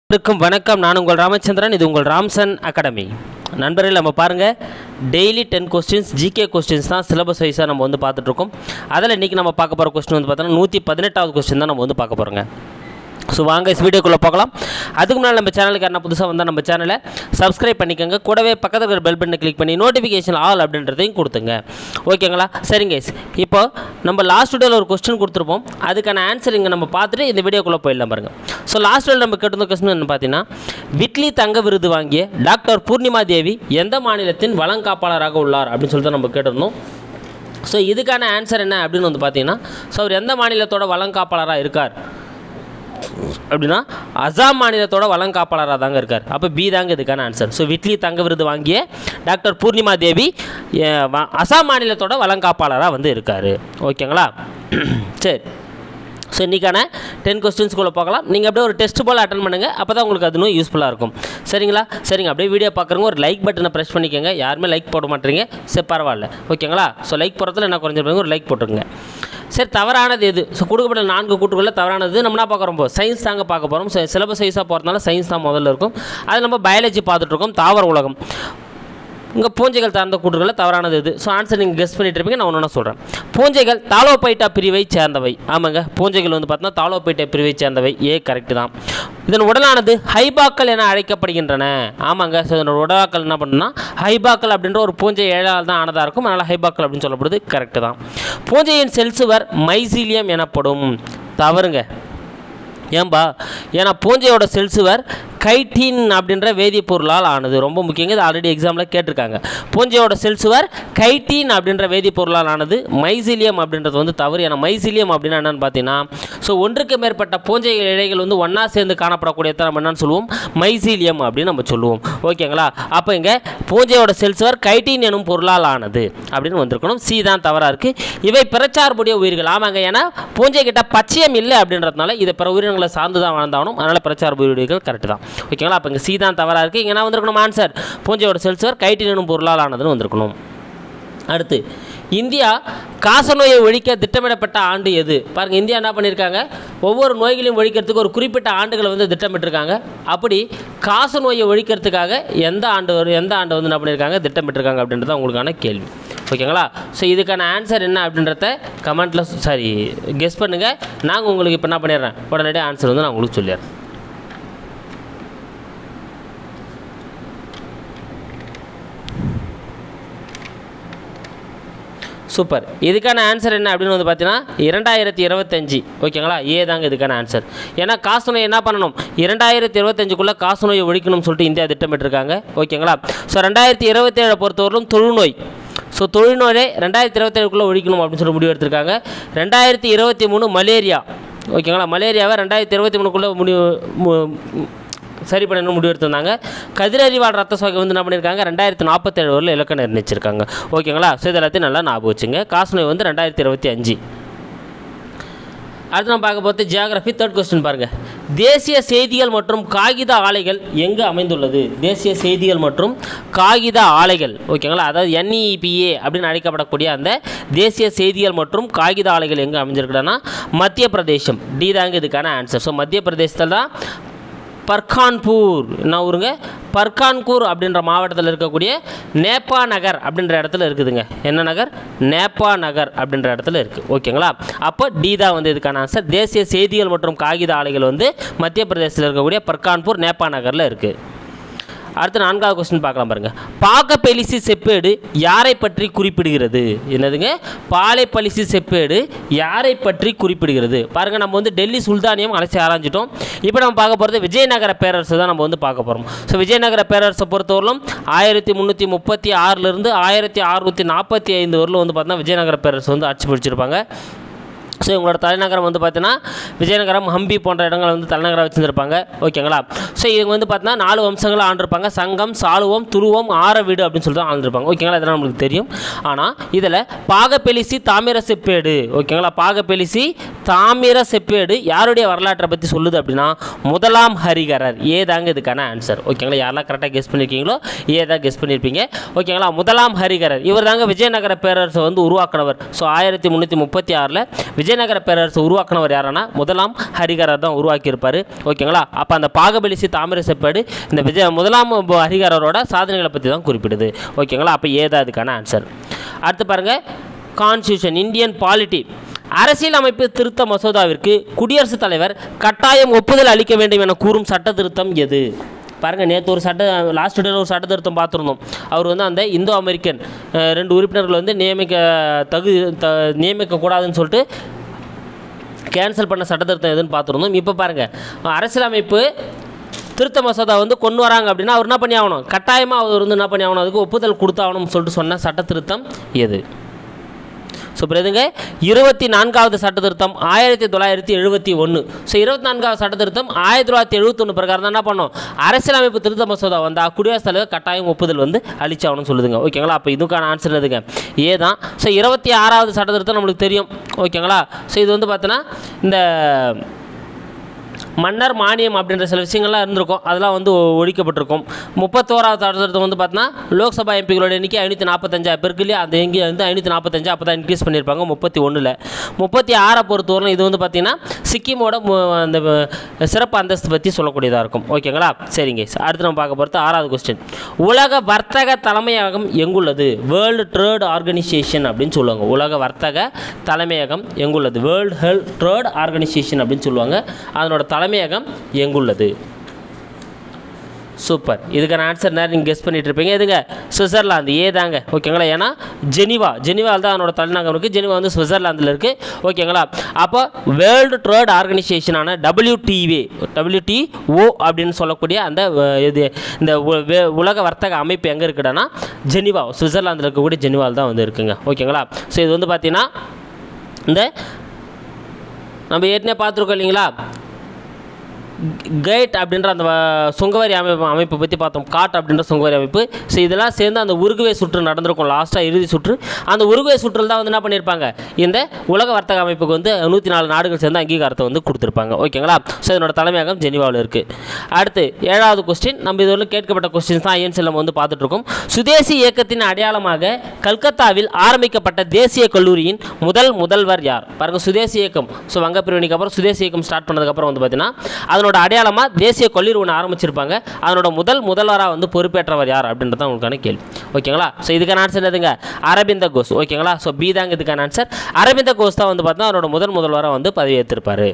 அனைவருக்கும் வணக்கம் நான் உங்கள் ராமச்சந்திரன் இது உங்கள் ராம்சன் அகாடமி நண்பர்கள் நம்ம பாருங்கள் daily ten questions GK questions தான் சிலபஸ் வைஸாக நம்ம வந்து பார்த்துட்ருக்கோம் அதில் இன்றைக்கி நம்ம பார்க்க போகிற கொஸ்டின் வந்து பார்த்தோன்னா நூற்றி பதினெட்டாவது கொஸ்டின் தான் நம்ம வந்து பார்க்க போகிறோங்க ஸோ வாங்க இஸ் வீடியோக்குள்ளே பார்க்கலாம் அதுக்கு முன்னால் நம்ம சேனலுக்கு என்ன புதுசாக வந்தால் நம்ம சேனலை சப்ஸ்கிரைப் பண்ணிக்கோங்க கூடவே பக்கத்தில் இருக்கிற பெல் பட்டனை கிளிக் பண்ணி நோட்டிஃபிகேஷன் ஆல் அப்படின்றதையும் கொடுத்துங்க ஓகேங்களா சரிங்க guys. இப்போ நம்ம லாஸ்ட் வீடியோவில் ஒரு கொஸ்டின் கொடுத்துருப்போம் அதுக்கான ஆன்சர் இங்கே நம்ம பார்த்துட்டு இந்த வீடியோக்குள்ளே போயிடலாம் பாருங்க ஸோ லாஸ்ட் வீடியோ நம்ம கேட்டிருந்த கொஸ்டின் என்ன பார்த்தீங்கன்னா விட்லி தங்க விருது வாங்கிய டாக்டர் பூர்ணிமா தேவி எந்த மாநிலத்தின் வளங்காப்பாளராக உள்ளார் அப்படின்னு சொல்லிட்டு நம்ம கேட்டிருந்தோம் ஸோ இதுக்கான ஆன்சர் என்ன அப்படின்னு வந்து பார்த்தீங்கன்னா ஸோ அவர் எந்த மாநிலத்தோட வளங்காப்பாளராக இருக்கார் அப்படின்னா அசாம் மாநிலத்தோட வளங்காப்பாளராக தாங்க இருக்கார் அப்போ பி தாங்க இதுக்கான ஆன்சர் ஸோ விட்லி தங்க விருது வாங்கிய டாக்டர் பூர்ணிமா தேவி அஹ், வ- அசாம் மாநிலத்தோட வளங்காப்பாளராக வந்து இருக்கார் ஓகேங்களா சரி ஸோ இன்றைக்கான டென் கொஸ்டின்ஸ்குள்ளே பார்க்கலாம் நீங்கள் அப்படியே ஒரு டெஸ்ட் போல் அட்டன் பண்ணுங்கள் அப்போ தான் உங்களுக்கு அது இன்னும் யூஸ்ஃபுல்லாக இருக்கும் சரிங்களா சரிங்க அப்படியே வீடியோ பார்க்குறவங்க ஒரு லைக் பட்டனை ப்ரெஸ் பண்ணிக்கோங்க யாருமே லைக் போட மாட்டேறீங்க சரி பரவாயில்ல ஓகேங்களா ஸோ லைக் போடுறதுல என்ன குறைஞ்சிருப்பாங்க ஒரு லைக் போட்டுருங்க சரி தவறானது எது ஸோ கொடுக்கப்பட்ட நான்கு கூட்டுகளில் தவறானது நம்ம என்ன பார்க்குறோம் இப்போ சயின்ஸ் தாங்க பார்க்க போகிறோம் ஸோ சிலபஸ் வைஸாக போகிறதுனால சயின்ஸ் தான் முதல்ல இருக்கும் அது நம்ம பயாலஜி பார்த்துட்ருக்கோம் தாவர உலகம் இங்கே பூஞ்சைகள் சார்ந்த கூற்றுகளில் தவறானது இது ஸோ ஆன்சர் நீங்கள் கெஸ் பண்ணிட்டு இருப்பீங்க நான் ஒன்று சொல்கிறேன் பூஞ்சைகள் தாலோபைட்டா பிரிவை சேர்ந்தவை ஆமாங்க பூஞ்சைகள் வந்து பார்த்தீங்கன்னா தாலோபைட்டா பிரிவை சேர்ந்தவை ஏ கரெக்டு தான் இதன் உடலானது ஹைபாக்கள் என அழைக்கப்படுகின்றன ஆமாங்க ஸோ இதனோட உடலாக்கள் என்ன பண்ணுன்னா ஹைபாக்கள் அப்படின்ற ஒரு பூஞ்சை ஏழால் தான் ஆனதாக இருக்கும் அதனால் ஹைபாக்கள் அப்படின்னு சொல்லப்படுது கரெக்டு தான் பூஞ்சையின் செல்சுவர் மைசீலியம் எனப்படும் தவறுங்க ஏன்பா ஏன்னா பூஞ்சையோட செல்சுவர் கைட்டின் அப்படின்ற வேதிப்பொருளால் ஆனது ரொம்ப முக்கியங்க இது ஆல்ரெடி எக்ஸாமில் கேட்டிருக்காங்க பூஞ்சையோட செல்சுவர் கைட்டின் அப்படின்ற வேதிப்பொருளால் ஆனது மைசீலியம் அப்படின்றது வந்து தவறு ஏன்னா மைசீலியம் அப்படின்னா என்னன்னு பார்த்தீங்கன்னா ஸோ ஒன்றுக்கு மேற்பட்ட பூஞ்சை இழைகள் வந்து ஒன்றா சேர்ந்து காணப்படக்கூடியதை நம்ம என்னன்னு சொல்லுவோம் மைசீலியம் அப்படின்னு நம்ம சொல்லுவோம் ஓகேங்களா அப்போ இங்கே பூஞ்சையோட செல்சுவர் கைட்டின் எனும் பொருளால் ஆனது அப்படின்னு வந்திருக்கணும் சி தான் தவறாக இருக்குது இவை பிறச்சார்புடைய உயிர்கள் ஆமாங்க ஏன்னா பூஞ்சை கிட்ட பச்சையம் இல்லை அப்படின்றதுனால இதை பிற உயிரினங்களை சார்ந்து தான் வாழ்ந்தாகணும் அதனால் பிறச்சார்பு உயிர்கள் கரெக்ட் தான் ஓகேங்களா அப்போ இங்கே சி தான் தவறாக இருக்குது இங்கே என்ன வந்திருக்கணும் ஆன்சர் பூஞ்சையோட செல்சுவர் கைட்டின் எனும் பொருளால் ஆனதுன்னு வந்திருக்கணும் அடுத்து இந்தியா காசநோயை ஒழிக்க திட்டமிடப்பட்ட ஆண்டு எது பாருங்கள் இந்தியா என்ன பண்ணியிருக்காங்க ஒவ்வொரு நோய்களையும் ஒழிக்கிறதுக்கு ஒரு குறிப்பிட்ட ஆண்டுகளை வந்து திட்டமிட்டிருக்காங்க அப்படி காசநோயை ஒழிக்கிறதுக்காக எந்த ஆண்டு வரும் எந்த ஆண்டு வந்து என்ன பண்ணியிருக்காங்க திட்டமிட்டிருக்காங்க அப்படின்றது உங்களுக்கான கேள்வி ஓகேங்களா ஸோ இதுக்கான ஆன்சர் என்ன அப்படின்றத கமெண்ட்டில் சாரி கெஸ் பண்ணுங்கள் நாங்கள் உங்களுக்கு இப்போ என்ன பண்ணிடுறேன் உடனடியாக ஆன்சர் வந்து நான் உங்களுக்கு சொல்லிடுறேன் சூப்பர் இதுக்கான ஆன்சர் என்ன அப்படின்னு வந்து பார்த்தீங்கன்னா இரண்டாயிரத்தி இருபத்தஞ்சி ஓகேங்களா ஏ தாங்க இதுக்கான ஆன்சர் ஏன்னா காசநோய் என்ன பண்ணணும் இரண்டாயிரத்தி இருபத்தஞ்சுக்குள்ளே காசநோயை ஒழிக்கணும்னு சொல்லிட்டு இந்தியா திட்டமிட்டிருக்காங்க ஓகேங்களா ஸோ ரெண்டாயிரத்தி இருபத்தேழை பொறுத்தவரையிலும் தொழுநோய் ஸோ தொழுநோயை ரெண்டாயிரத்தி இருபத்தேழுக்குள்ளே ஒழிக்கணும் அப்படின்னு சொல்லி முடிவு எடுத்திருக்காங்க ரெண்டாயிரத்தி இருபத்தி மூணு மலேரியா ஓகேங்களா மலேரியாவை ரெண்டாயிரத்தி இருபத்தி மூணுக்குள்ளே முடிவு மு- சரி பண்ணணும் முடிவு எடுத்திருந்தாங்க கதிரறிவாள் ரத்த சோகை வந்து என்ன பண்ணியிருக்காங்க ரெண்டாயிரத்தி நாற்பத்தேழு வரல இலக்கம் நிர்ணயிச்சிருக்காங்க ஓகேங்களா ஸோ இது எல்லாத்தையும் நல்லா ஞாபகம் வச்சுங்க காசநோய் வந்து ரெண்டாயிரத்தி இருபத்தி அஞ்சு அடுத்து நம்ம பார்க்க போகிறது ஜியாகிரபி தேர்ட் கொஸ்டின் பாருங்கள் தேசிய செய்திகள் மற்றும் காகித ஆலைகள் எங்கு அமைந்துள்ளது தேசிய செய்திகள் மற்றும் காகித ஆலைகள் ஓகேங்களா அதாவது என்இபிஏ அப்படின்னு அழைக்கப்படக்கூடிய அந்த தேசிய செய்திகள் மற்றும் காகித ஆலைகள் எங்கே அமைஞ்சிருக்குன்னா மத்திய பிரதேசம் டி தாங்க இதுக்கான ஆன்சர் ஸோ மத்திய பிரதேசத்தில் தான் பர்கான்பூர் என்ன ஊருங்க பர்கான்பூர் அப்படின்ற மாவட்டத்தில் இருக்கக்கூடிய நேப்பா நகர் அப்படின்ற இடத்துல இருக்குதுங்க என்ன நகர் நேப்பா நகர் அப்படின்ற இடத்துல இருக்குது ஓகேங்களா அப்போ டி தான் வந்து இதுக்கான ஆன்சர் தேசிய செய்திகள் மற்றும் காகித ஆலைகள் வந்து மத்திய பிரதேசத்தில் இருக்கக்கூடிய பர்கான்பூர் நேப்பா நகரில் இருக்குது அடுத்து நான்காவது கொஸ்டின் பார்க்கலாம் பாருங்க பாகப்பெலிசி செப்பேடு யாரை பற்றி குறிப்பிடுகிறது என்னதுங்க பாலைப்பலிசி செப்பேடு யாரை பற்றி குறிப்பிடுகிறது பாருங்க நம்ம வந்து டெல்லி சுல்தானியம் அலசி ஆராய்ஞ்சிட்டோம் இப்போ நம்ம பார்க்க போகிறது விஜயநகர பேரரசு தான் நம்ம வந்து பார்க்க போகிறோம் ஸோ விஜயநகர பேரரசை பொறுத்தவரையிலும் ஆயிரத்தி முந்நூற்றி முப்பத்தி ஆறிலிருந்து ஆயிரத்தி அறுநூற்றி நாற்பத்தி ஐந்து வரலும் வந்து பார்த்தீங்கன்னா விஜயநகர பேரரசு வந்து ஆட்சி பிடிச்சிருப்பாங்க ஸோ இவங்களோட தலைநகரம் வந்து பார்த்தீங்கன்னா விஜயநகரம் ஹம்பி போன்ற இடங்களை வந்து தலைநகரம் வச்சுருந்துருப்பாங்க ஓகேங்களா ஸோ இவங்க வந்து பார்த்தீங்கன்னா நாலு வம்சங்களை ஆண்டிருப்பாங்க சங்கம் சாலுவம் துருவம் ஆரவீடு அப்படின்னு சொல்லிட்டு தான் ஆண்டிருப்பாங்க ஓகேங்களா இதெல்லாம் நம்மளுக்கு தெரியும் ஆனால் இதில் பாகப்பெலிசி தாமிர செப்பேடு ஓகேங்களா பாகப்பெலிசி தாமிர செப்பேடு யாருடைய வரலாற்றை பற்றி சொல்லுது அப்படின்னா முதலாம் ஹரிகரர் ஏ தாங்க இதுக்கான ஆன்சர் ஓகேங்களா யாரெல்லாம் கரெக்டாக கெஸ் பண்ணியிருக்கீங்களோ ஏ தான் கெஸ் பண்ணியிருப்பீங்க ஓகேங்களா முதலாம் ஹரிகரர் இவர் தாங்க விஜயநகர பேரரசை வந்து உருவாக்குனவர் ஸோ ஆயிரத்தி முந்நூற்றி முப்பத்தி ஆறில் விஜயநகர பேரரசை உருவாக்குனவர் யாருன்னா முதலாம் ஹரிகரர் தான் உருவாக்கியிருப்பார் ஓகேங்களா அப்போ அந்த பாகபலிசி தாமிர செப்பேடு இந்த விஜய முதலாம் ப- ஹரிகரரோட சாதனைகளை பற்றி தான் குறிப்பிடுது ஓகேங்களா அப்போ ஏதா அதுக்கான ஆன்சர் அடுத்து பாருங்கள் கான்ஸ்டியூஷன் இந்தியன் பாலிட்டி அரசியலமைப்பு திருத்த மசோதாவிற்கு குடியரசுத் தலைவர் கட்டாயம் ஒப்புதல் அளிக்க வேண்டும் என கூறும் சட்ட திருத்தம் எது பாருங்கள் நேற்று ஒரு சட்ட லாஸ்ட் டேல ஒரு சட்ட திருத்தம் பார்த்துருந்தோம் அவர் வந்து அந்த இந்தோ அமெரிக்கன் அஹ், ரெண்டு உறுப்பினர்கள் வந்து நியமிக்க தகு த நியமிக்கக்கூடாதுன்னு சொல்லிட்டு கேன்சல் பண்ண சட்ட திருத்தம் எதுன்னு பார்த்துருந்தோம் இப்போ பாருங்கள் அரசியலமைப்பு திருத்த மசோதா வந்து கொண்டு வராங்க அப்படின்னா அவர் என்ன பண்ணி ஆகணும் கட்டாயமாக அவர் வந்து என்ன பண்ணி ஆகணும் அதுக்கு ஒப்புதல் கொடுத்தாகணும்னு சொல்லிட்டு சொன்ன சட்ட திருத்தம் எது ஸோ இப்போ எதுங்க இருபத்தி நான்காவது சட்ட திருத்தம் ஆயிரத்தி தொள்ளாயிரத்தி எழுபத்தி ஒன்று ஸோ இருபத்தி நான்காவது சட்ட திருத்தம் ஆயிரத்தி தொள்ளாயிரத்தி எழுபத்தொன்று பிரகாரம் தான் என்ன பண்ணோம் அரசியலமைப்பு திருத்த மசோதா வந்தால் குடியரசுத் தலைவர் கட்டாயம் ஒப்புதல் வந்து அளிச்சாகணும்னு சொல்லுதுங்க ஓகேங்களா அப்போ இதுக்கான ஆன்சர் எதுங்க ஏ தான் ஸோ இருபத்தி ஆறாவது சட்ட திருத்தம் நம்மளுக்கு தெரியும் ஓகேங்களா ஸோ இது வந்து பார்த்தோன்னா இந்த மன்னர் மானியம் அப்படின்ற சில விஷயங்கள்லாம் இருந்திருக்கும் அதெல்லாம் வந்து ஒ- ஒழிக்கப்பட்டிருக்கும் முப்பத்தோராவது சட்டத்திட்டம் வந்து பார்த்தீங்கன்னா லோக்சபா எம்பிகளோட எண்ணிக்கை ஐநூற்றி நாற்பத்தஞ்சா பேருக்கு இல்லையா அந்த எங்கே வந்து ஐநூற்றி நாற்பத்தஞ்சா அப்போ தான் இன்க்ரீஸ் பண்ணியிருப்பாங்க முப்பத்தி ஒன்றில் முப்பத்தி ஆறை பொறுத்தவரை இது வந்து பார்த்தீங்கன்னா சிக்கிமோட மு- அந்த அஹ், சிறப்பு அந்தஸ்து பற்றி சொல்லக்கூடியதாக இருக்கும் ஓகேங்களா சரிங்க அடுத்து நம்ம பார்க்க போகிறது ஆறாவது கொஸ்டின் உலக வர்த்தக தலைமையகம் எங்குள்ளது வேர்ல்டு ட்ரேட் ஆர்கனைசேஷன் அப்படின்னு சொல்லுவாங்க உலக வர்த்தக தலைமையகம் எங்குள்ளது வேர்ல்டு ஹெல்த் ட்ரேட் ஆர்கனைசேஷன் அப்படின்னு சொல்லுவாங்க அதனோட தலைமையகம் எங்குள்ளது சூப்பர் இதுக்கான ஆன்சர் நேரம் நீங்கள் கெஸ் பண்ணிட்டு இருப்பீங்க எதுங்க சுவிட்சர்லாந்து ஏ தாங்க ஓகேங்களா ஏன்னா ஜெனிவா ஜெனிவாவில் தான் அதனோட தலைநகரம் இருக்குது ஜெனிவா வந்து சுவிட்சர்லாந்தில் இருக்குது ஓகேங்களா அப்போ வேர்ல்டு ட்ரேட் ஆர்கனைசேஷனான டபிள்யூடிஏ டபிள்யூடிஓ அப்படின்னு சொல்லக்கூடிய அந்த அஹ், இது இந்த உ- வே- உலக வர்த்தக அமைப்பு எங்கே இருக்குடான்னா ஜெனிவா சுவிட்சர்லாந்தில் இருக்கக்கூடிய ஜெனிவாவில் தான் வந்து இருக்குங்க ஓகேங்களா ஸோ இது வந்து பார்த்தீங்கன்னா இந்த நம்ம ஏற்கனவே பார்த்துருக்கோம் இல்லைங்களா கைட் அப்படின்ற அந்த வ- சுங்கவரி அமைப்பு அமைப்பை பற்றி பார்த்தோம் காட் அப்படின்ற சுங்கவரி அமைப்பு ஸோ இதெல்லாம் சேர்ந்து அந்த உருகுவே சுற்று நடந்திருக்கும் லாஸ்ட்டாக இறுதி சுற்று அந்த உருகுவே சுற்றில் தான் வந்து என்ன பண்ணியிருப்பாங்க இந்த உலக வர்த்தக அமைப்புக்கு வந்து நூற்றி நாலு நாடுகள் சேர்ந்து அங்கீகாரத்தை வந்து கொடுத்துருப்பாங்க ஓகேங்களா ஸோ இதனோட தலைமையகம் ஜெனிவாவில் இருக்குது அடுத்து ஏழாவது கொஸ்டின் நம்ம இது வந்து கேட்கப்பட்ட கொஸ்டின்ஸ் தான் ஏன் நம்ம வந்து பார்த்துட்ருக்கோம் சுதேசி இயக்கத்தின் அடையாளமாக கல்கத்தாவில் ஆரம்பிக்கப்பட்ட தேசிய கல்லூரியின் முதல் முதல்வர் யார் பாருங்கள் சுதேசி இயக்கம் ஸோ வங்க பிரிவினைக்கு அப்புறம் சுதேசி இயக்கம் ஸ்டார்ட் பண்ணதுக்கப்புறம் வந்து பார்த்தீங்கன்னா அதனோட அடையாளமாக தேசிய கல்லூரி ஒன்று ஆரம்பிச்சிருப்பாங்க அதனோட முதல் முதல்வராக வந்து பொறுப்பேற்றவர் யார் அப்படின்றது தான் உங்களுக்கான கேள்வி ஓகேங்களா ஸோ இதுக்கான ஆன்சர் எதுங்க அரவிந்த கோஷ் ஓகேங்களா ஸோ பி தாங்க இதுக்கான ஆன்சர் அரவிந்த கோஷ் தான் வந்து பார்த்தீங்கன்னா அவரோட முதல் முதல்வராக வந்து பதவியேற்றிருப்பார்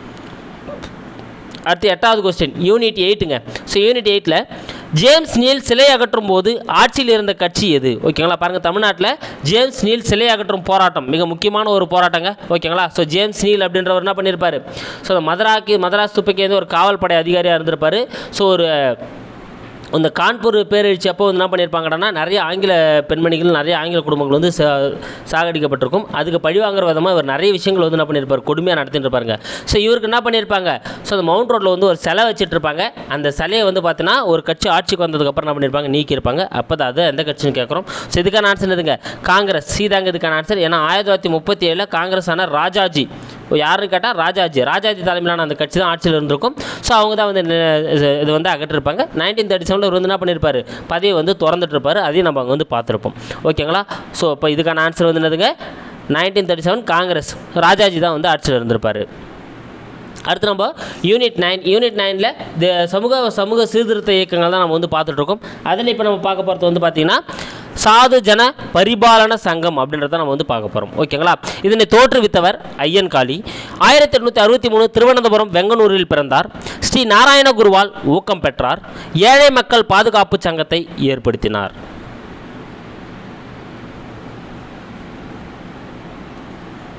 அடுத்து எட்டாவது கொஸ்டின் யூனிட் எயிட்டுங்க ஸோ யூனிட் எயிட்டில் ஜேம்ஸ் நீல் சிலை அகற்றும் போது ஆட்சியில் இருந்த கட்சி எது ஓகேங்களா பாருங்கள் தமிழ்நாட்டில் ஜேம்ஸ் நீல் சிலை அகற்றும் போராட்டம் மிக முக்கியமான ஒரு போராட்டங்க ஓகேங்களா ஸோ ஜேம்ஸ் நீல் அப்படின்றவர் என்ன பண்ணியிருப்பார் ஸோ மதராக்கு மதராஸ் துப்பைக்கு ஒரு காவல் படை அதிகாரியாக இருந்திருப்பார் ஸோ ஒரு இந்த கான்பூர் பேரெழுச்சி அப்போ வந்து என்ன பண்ணியிருப்பாங்கன்னா நிறைய ஆங்கில பெண்மணிகள் நிறைய ஆங்கில குடும்பங்கள் வந்து சா சாகடிக்கப்பட்டிருக்கும் அதுக்கு பழிவாங்குற விதமாக இவர் நிறைய விஷயங்கள் வந்து என்ன பண்ணியிருப்பார் கொடுமையாக நடத்திட்டு இருப்பாருங்க ஸோ இவருக்கு என்ன பண்ணியிருப்பாங்க ஸோ அந்த மவுண்ட் ரோட்டில் வந்து ஒரு சிலை வச்சுட்டு இருப்பாங்க அந்த சிலையை வந்து பார்த்தீங்கன்னா ஒரு கட்சி ஆட்சிக்கு வந்ததுக்கப்புறம் என்ன பண்ணியிருப்பாங்க நீக்கியிருப்பாங்க அப்போ தான் அது எந்த கட்சின்னு கேட்குறோம் ஸோ இதுக்கான ஆன்சர் எதுங்க காங்கிரஸ் சீதாங்க இதுக்கான ஆன்சர் ஏன்னா ஆயிரத்தி தொள்ளாயிரத்தி முப்பத்தி ஏழில் காங்கிரஸ் ஆன ராஜாஜி இப்போ யாருன்னு கேட்டால் ராஜாஜி ராஜாஜி தலைமையிலான அந்த கட்சி தான் ஆட்சியில் இருந்திருக்கும் ஸோ அவங்க தான் வந்து நி- இது- இது வந்து அகற்றிருப்பாங்க நைன்டீன் தேர்ட்டி செவனில் இவர் வந்து என்ன பண்ணியிருப்பார் பதவியை வந்து திறந்துட்டு இருப்பாரு அதையும் நம்ம அங்கே வந்து பார்த்துருப்போம் ஓகேங்களா ஸோ இப்போ இதுக்கான ஆன்சர் வந்து என்னதுங்க nineteen thirty seven Congress Rajaji தான் வந்து ஆட்சியில் இருந்திருப்பார் அடுத்து நம்ம யூனிட் நைன் யூனிட் நைனில் சமூக சமூக சீர்திருத்த இயக்கங்கள் தான் நம்ம வந்து பார்த்துட்ருக்கோம் அதில் இப்போ நம்ம பார்க்க போகிறது வந்து பார்த்திங்கன்னா சாது ஜன பரிபாலன சங்கம் அப்படின்றத நம்ம வந்து பார்க்க போகிறோம் ஓகேங்களா இதனை தோற்றுவித்தவர் ஐயன் காளி ஆயிரத்தி எட்நூற்றி அறுபத்தி மூணு திருவனந்தபுரம் வெங்கனூரில் பிறந்தார் ஸ்ரீ நாராயண குருவால் ஊக்கம் பெற்றார் ஏழை மக்கள் பாதுகாப்பு சங்கத்தை ஏற்படுத்தினார்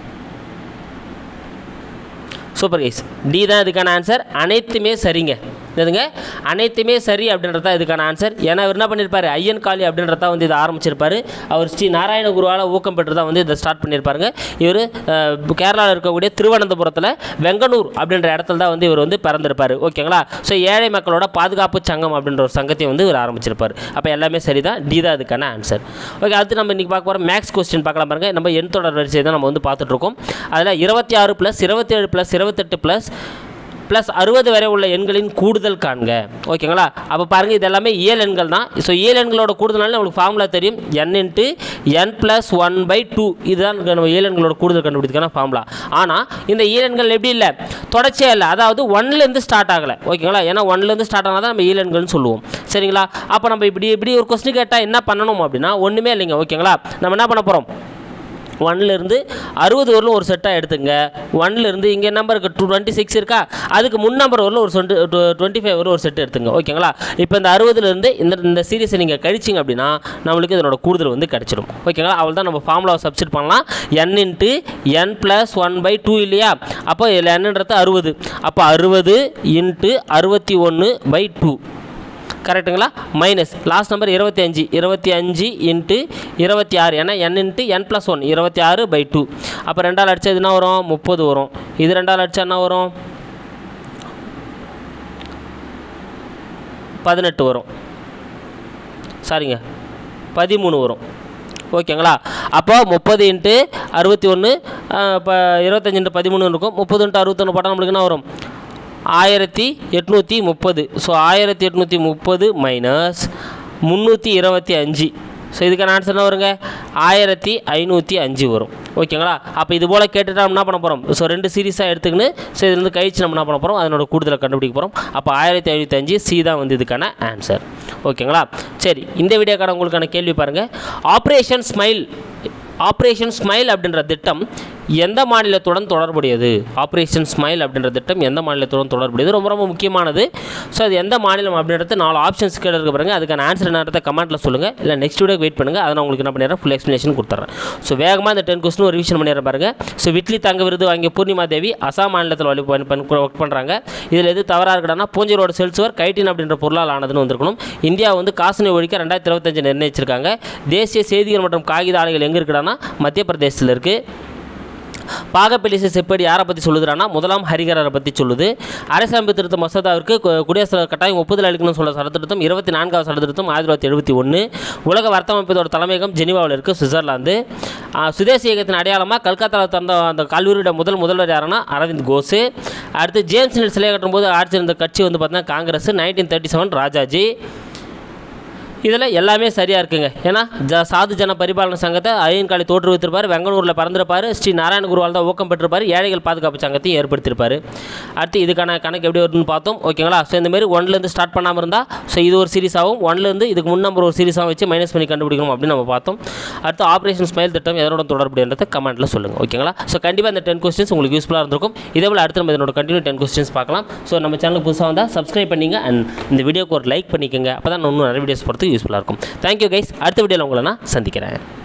சூப்பர் கைஸ் டி தான் இதுக்கான ஆன்சர் அனைத்துமே சரிங்க இதுங்க அனைத்துமே சரி அப்படின்றது தான் இதுக்கான ஆன்சர் ஏன்னா இவர் என்ன பண்ணியிருப்பாரு ஐயன் காளி அப்படின்றத வந்து இதை ஆரம்பிச்சிருப்பாரு அவர் ஸ்ரீ நாராயண குருவால் ஊக்கம் பெற்று தான் வந்து இதை ஸ்டார்ட் பண்ணியிருப்பாருங்க இவர் கேரளாவில் இருக்கக்கூடிய திருவனந்தபுரத்தில் வெங்கனூர் அப்படின்ற இடத்துல தான் வந்து இவர் வந்து பிறந்திருப்பார் ஓகேங்களா ஸோ ஏழை மக்களோட பாதுகாப்பு சங்கம் அப்படின்ற ஒரு சங்கத்தையும் வந்து இவர் ஆரம்பிச்சிருப்பார் அப்போ எல்லாமே சரி தான் டி தான் அதுக்கான ஆன்சர் ஓகே அடுத்து நம்ம இன்றைக்கி பார்க்க போகிற மேக்ஸ் கொஸ்டின் பார்க்கலாம் பாருங்க நம்ம எண் தொடர் வரிசை தான் நம்ம வந்து பார்த்துட்டு இருக்கோம் அதில் இருபத்தி ஆறு ப்ளஸ் இருபத்தேழு ப்ளஸ் இருபத்தெட்டு ப்ளஸ் ப்ளஸ் அறுபது வரை உள்ள எண்களின் கூடுதல் காண்க ஓகேங்களா அப்போ பாருங்கள் இது எல்லாமே இயல் எண்கள் தான் ஸோ இயல் எண்களோட கூடுதல்னால உங்களுக்கு ஃபார்முலா தெரியும் n into n plus one by two இதுதான் நம்ம இயல் எண்களோட கூடுதல் கண்டுபிடிக்கான ஃபார்முலா ஆனால் இந்த இயல் எண்கள் எப்படி இல்லை தொடர்ச்சியாக இல்லை அதாவது ஒன்லேருந்து ஸ்டார்ட் ஆகலை ஓகேங்களா ஏன்னா ஒன்லேருந்து ஸ்டார்ட் ஆனால் தான் நம்ம இயல் எண்கள்னு சொல்லுவோம் சரிங்களா அப்போ நம்ம இப்படி இப்படி ஒரு கொஸ்டின் கேட்டால் என்ன பண்ணணும் அப்படின்னா ஒன்றுமே இல்லைங்க ஓகேங்களா நம்ம என்ன பண்ண போகிறோம் ஒன்லேருந்து அறுபது வரலும் ஒரு செட்டாக எடுத்துங்க ஒன்லேருந்து இங்கே நம்பருக்கு டூ டுவெண்ட்டி சிக்ஸ் இருக்கா அதுக்கு முன் நம்பர் வரலும் ஒரு சொண்டு டுவெண்ட்டி ஃபைவ் வரலும் ஒரு செட் எடுத்துங்க ஓகேங்களா இப்போ இந்த அறுபதுலேருந்து இந்த இந்த சீரீஸை நீங்கள் கழிச்சிங்க அப்படின்னா நம்மளுக்கு இதனோட கூடுதல் வந்து கிடச்சிடும் ஓகேங்களா அவள் தான் நம்ம ஃபார்முலாவை சப்ஸ்டிட் பண்ணலாம் n into n plus one by two இல்லையா அப்போ இதில் என்னன்றது அறுபது அப்போ அறுபது இன்ட்டு அறுபத்தி ஒன்று பை டூ கரெக்ட்டுங்களா மைனஸ் லாஸ்ட் நம்பர் இருபத்தி அஞ்சு இருபத்தி அஞ்சு இன்ட்டு இருபத்தி ஆறு ஏன்னா n into n plus one இருபத்தி ஆறு பை டூ அப்போ ரெண்டால் அடிச்சா இது என்ன வரும் முப்பது வரும் இது ரெண்டால் அடிச்சா என்ன வரும் பதினெட்டு வரும் சாரிங்க பதிமூணு வரும் ஓகேங்களா அப்போ முப்பது இன்ட்டு அறுபத்தி ஒன்று இப்போ இருபத்தஞ்சு இன்ட்டு பதிமூணு இருக்கும் முப்பது இன்ட்டு அறுபத்தொன்று போட்டால் நம்மளுக்கு என்ன வரும் ஆயிரத்தி எட்நூற்றி முப்பது ஸோ ஆயிரத்தி எட்நூற்றி முப்பது மைனஸ் முந்நூற்றி இருபத்தி அஞ்சு ஸோ இதுக்கான ஆன்சர் என்ன வருங்க ஆயிரத்தி ஐநூற்றி அஞ்சு வரும் ஓகேங்களா அப்போ இது போல் கேட்டுட்டு நம்ம என்ன பண்ண போகிறோம் ஸோ ரெண்டு சீரீஸாக எடுத்துக்கின்னு ஸோ இதுலேருந்து கழிச்சு நம்ம என்ன பண்ண போகிறோம் அதனோட கூடுதலை கண்டுபிடிக்க போகிறோம் அப்போ ஆயிரத்தி ஐநூற்றி அஞ்சு சி தான் வந்து இதுக்கான ஆன்சர் ஓகேங்களா சரி இந்த வீடியோக்கான உங்களுக்கான கேள்வி பாருங்கள் ஆப்ரேஷன் ஸ்மைல் ஆப்ரேஷன் ஸ்மைல் அப்படின்ற திட்டம் எந்த மாநிலத்துடன் தொடர்புடையது ஆப்ரேஷன் ஸ்மைல் அப்படின்ற திட்டம் எந்த மாநிலத்துடன் தொடர்புடையது ரொம்ப ரொம்ப முக்கியமானது ஸோ அது எந்த மாநிலம் அப்படின்றது நாலு ஆப்ஷன்ஸ் கேட்டு இருக்க பாருங்க அதுக்கான ஆன்சர் என்னன்றத கமெண்ட்டில் சொல்லுங்கள் இல்லை நெக்ஸ்ட் வீடியோ வெயிட் பண்ணுங்கள் அதை நான் உங்களுக்கு என்ன பண்ணிடுறேன் ஃபுல் எக்ஸ்ப்ளனேஷன் கொடுத்துட்றேன் ஸோ வேகமாக இந்த டென் கொஸ்டின் ஒரு ரிவிஷன் பண்ணிடுறேன் பாருங்க ஸோ விட்லி தங்க விருது வாங்கிய பூர்ணிமா தேவி அசாம் மாநிலத்தில் வழி ஒர்க் பண்ணுறாங்க இதில் எது தவறாக இருக்கணும்னா பூஞ்சரோட செல்சுவர் கைட்டின் அப்படின்ற பொருளால் ஆனதுன்னு வந்திருக்கணும் இந்தியா வந்து காசனை ஒழிக்க ரெண்டாயிரத்தி இருபத்தஞ்சு நிர்ணயிச்சிருக்காங்க தேசிய செய்திகள் மற்றும் காகித ஆலைகள் எங்கே இருக்குடான்னா மத்திய பிரதேசத்தில் இருக்குது பாகப்பிலிசை செப்பேடு யாரை பற்றி சொல்லுதுறான்னா முதலாம் ஹரிகரரை பற்றி சொல்லுது அரசியலமைப்பு திருத்த மசோதாவிற்கு கு- குடியரசுத் தலைவர் கட்டாயம் ஒப்புதல் அளிக்கணும்னு சொல்ல சட்டத்திருத்தம் இருபத்தி நான்காவது சட்டத்திருத்தம் ஆயிரத்தி தொள்ளாயிரத்தி எழுபத்தி ஒன்று உலக வர்த்தக அமைப்பதோட தலைமையகம் ஜெனீவாவில் இருக்குது சுவிட்சர்லாந்து ஆ, சுதேசி இயக்கத்தின் அடையாளமாக கல்கத்தாவில் திறந்த அந்த கல்லூரியோட முதல் முதல்வர் யாருன்னா அரவிந்த் கோஸு அடுத்து ஜேம்ஸ் நெல் சிலை கட்டும் போது ஆட்சி இருந்த கட்சி வந்து பார்த்தீங்கன்னா Congress nineteen thirty seven Rajaji இதில் எல்லாமே சரியாக இருக்குங்க ஏன்னா ஜ சாது ஜன பரிபாலன சங்கத்தை ஐயன்காளி தோற்றுவித்திருப்பார் வெங்கனூரில் பறந்திருப்பார் ஸ்ரீ நாராயண குருவால் தான் ஊக்கம் பெற்றிருப்பார் ஏழைகள் பாதுகாப்பு சங்கத்தையும் ஏற்படுத்தியிருப்பார் அடுத்து இதுக்கான கணக்கு எப்படி வருதுன்னு பார்த்தோம் ஓகேங்களா ஸோ இந்த மாதிரி ஒன்லேருந்து ஸ்டார்ட் பண்ணாமல் இருந்தால் ஸோ இது ஒரு சீரிஸாகவும் ஒன்லேருந்து இதுக்கு முன் நம்பர் ஒரு சீரிஸாக வச்சு மைனஸ் பண்ணி கண்டுபிடிக்கணும் அப்படின்னு நம்ம பார்த்தோம் அடுத்து ஆப்ரேஷன் ஸ்மைல் திட்டம் எதனோட தொடர்புடையன்றதை கமெண்ட்டில் சொல்லுங்கள் ஓகேங்களா ஸோ கண்டிப்பாக இந்த டென் கொஸ்டின்ஸ் உங்களுக்கு யூஸ்ஃபுல்லாக இருந்திருக்கும் இதே போல் அடுத்து நம்ம இதனோட கண்டினியூ டென் கொஸ்டின்ஸ் பார்க்கலாம் ஸோ நம்ம சேனலுக்கு புதுசாக வந்தால் சப்ஸ்கிரைப் பண்ணிங்க அண்ட் இந்த வீடியோக்கு ஒரு லைக் பண்ணிக்கோங்க அப்போ தான் இன்னும் நிறைய வீடியோஸ் போகிறதுக்கு யூஸ்ஃபுல்லாக இருக்கும் தேங்க்யூ கைஸ் அடுத்த வீடியோவில் உங்களை நான் சந்திக்கிறேன்